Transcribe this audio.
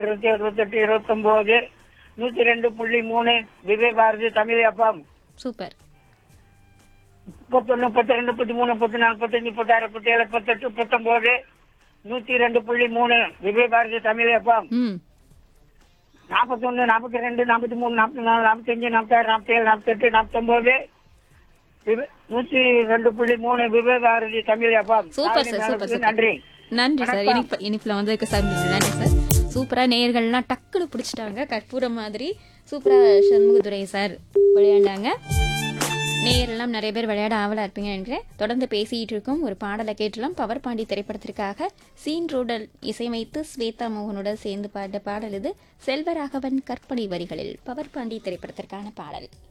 இருபத்தி இருபத்தெட்டு இருபத்தொன்பது நூத்தி ரெண்டு புள்ளி மூணு விஜய் பாரதி தமிழ் அப்பம் சூப்பர் முப்பத்தொன்னு முப்பத்தி ரெண்டு முப்பத்தி மூணு முப்பத்தி நாலு முப்பத்தஞ்சு முப்பத்தாறு முப்பத்தி ஏழு முப்பத்தெட்டு முப்பத்தொன்பது நூத்தி ரெண்டு புள்ளி மூணு விஜய் பாரதி தமிழ் அப்பம் ம் நாற்பத்தொன்னு நாற்பத்தி ரெண்டு நாற்பத்தி மூணு நாற்பத்தி நாலு நாற்பத்தஞ்சு நாற்பத்தாறு நாற்பத்தேழு நாற்பத்தெட்டு நாற்பத்தொன்பது விவே- நூத்தி ரெண்டு புள்ளி மூணு விவேக் பாரதி தமிழ் அப்பம் சூப்பர் சார் சூப்பர் சார் நன்றி நன்றி சார் இனிப்பு இனிப்புல வந்ததுக்கு சார் நன்றி சார் சூப்பரா நேயர்கள்லாம் டக்குன்னு பிடிச்சிட்டாங்க கற்பூரம் மாதிரி சூப்பரா சண்முகதுரை சார் விளையாண்டாங்க நேயரெல்லாம் நிறைய பேர் விளையாட ஆவலா இருப்பீங்க நினைக்கிறேன் தொடர்ந்து பேசிட்டு இருக்கோம் ஒரு பாடலை கேட்டலாம் பவர் பாண்டி திரைப்படத்திற்காக சீன் ரோடல் இசையமைத்து ஸ்வேதா மோகனோட சேர்ந்து பாடின பாடல் இது செல்வராகவன் கற்பனை வரிகளில் பவர் பாண்டி திரைப்படத்திற்கான பாடல்